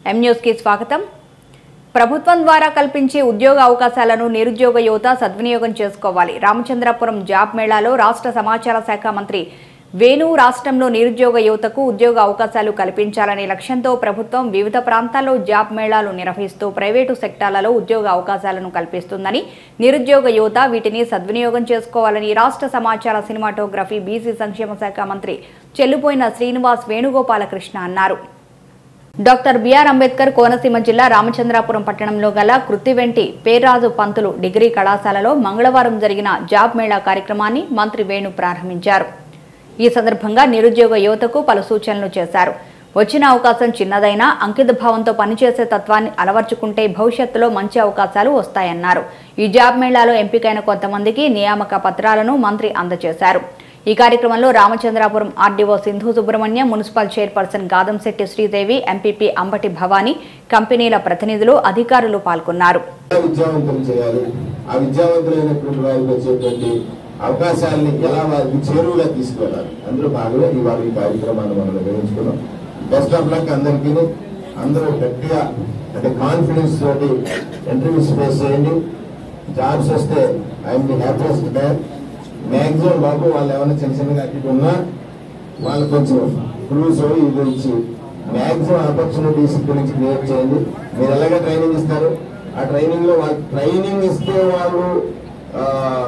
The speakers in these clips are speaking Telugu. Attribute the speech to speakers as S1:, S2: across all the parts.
S1: ఎం న్యూస్కి స్వాగతం ప్రభుత్వం ద్వారా కల్పించే ఉద్యోగ అవకాశాలను నిరుద్యోగ యువత సద్వినియోగం చేసుకోవాలి రామచంద్రపురం జాబ్ మేళాలో రాష్ట్ర సమాచార శాఖ మంత్రి వేణు రాష్ట్రంలో నిరుద్యోగ యువతకు ఉద్యోగ అవకాశాలు కల్పించాలనే లక్ష్యంతో ప్రభుత్వం వివిధ ప్రాంతాల్లో జాబ్ మేళాలు నిర్వహిస్తూ ప్రైవేటు సెక్టార్లలో ఉద్యోగ అవకాశాలను కల్పిస్తుందని నిరుద్యోగ యువత వీటిని సద్వినియోగం చేసుకోవాలని రాష్ట్ర సమాచార సినిమాటోగ్రఫీ బీసీ సంక్షేమ శాఖ మంత్రి చెల్లుపోయిన శ్రీనివాస్ వేణుగోపాలకృష్ణ అన్నారు డాక్టర్ బిఆర్ అంబేద్కర్ కోనసీమ జిల్లా రామచంద్రాపురం పట్టణంలో గల కృత్తివెంటి పేర్రాజు పంతులు డిగ్రీ కళాశాలలో మంగళవారం జరిగిన జాబ్ మేళా కార్యక్రమాన్ని మంత్రి వేణు ప్రారంభించారు ఈ సందర్భంగా నిరుద్యోగ యువతకు పలు సూచనలు చేశారు వచ్చిన అవకాశం చిన్నదైనా అంకిత భావంతో పనిచేసే తత్వాన్ని అలవర్చుకుంటే భవిష్యత్తులో మంచి అవకాశాలు వస్తాయన్నారు ఈ జాబ్ మేళాలో ఎంపికైన కొంతమందికి నియామక పత్రాలను మంత్రి అందజేశారు ఈ కార్యక్రమంలో Ramachandrapuram RDO Sindhu Subrahmanyam municipal chairperson Gadamsetti Sridevi MPP Ambati Bhavani కంపెనీల ప్రతినిధులు అధికారులు పాల్గొన్నారు
S2: విద్యావంతులు చేయాలి ఆ విద్యావంతులైనటువంటి వారికి వచ్చేటువంటి అవకాశాలని ఎలా వారికి చేరువుగా తీసుకువెళ్ళాలి అందులో భాగంగా ఇవాళ ఈ కార్యక్రమాన్ని మనం నిర్వహించుకున్నాం బెస్ట్ ఆఫ్ లక్ అందరికీ అందరూ గట్టిగా అంటే కాన్ఫిడెన్స్ తోటి ఇంటర్వ్యూస్ ఫేస్ చేయండి జాబ్స్ వస్తే I'm the happiest man maximum బాబు వాళ్ళు ఏమైనా చిన్న చిన్నగా అట్టి ఉన్నా వాళ్ళు కొంచెం క్రూస్ ఇది ఇచ్చి మ్యాక్సిమం ఆపర్చునిటీస్ ఇక్కడ నుంచి క్రియేట్ చేయండి మీరు ఎలాగ ట్రైనింగ్ ఇస్తారు ఆ ట్రైనింగ్ లో వాళ్ళు ట్రైనింగ్ ఇస్తే వాళ్ళు ఆ,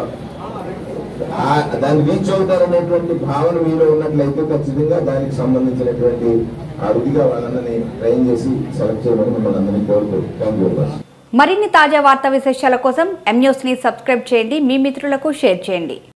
S2: ఆ- దాన్ని రీచ్ అవుతారనేటువంటి భావన మీలో ఉన్నట్లయితే ఖచ్చితంగా దానికి సంబంధించినటువంటి ఆ రుదిగా వాళ్ళందరినీ ట్రైన్ చేసి సెలెక్ట్ చేయమని మిమ్మల్ని అందరినీ కోరుకో థ్యాంక్ యూ వెరీ మచ్
S1: మరిన్ని తాజా వార్తా విశేషాల కోసం ఎం న్యూస్ని సబ్స్క్రైబ్ చేయండి మీ మిత్రులకు షేర్ చేయండి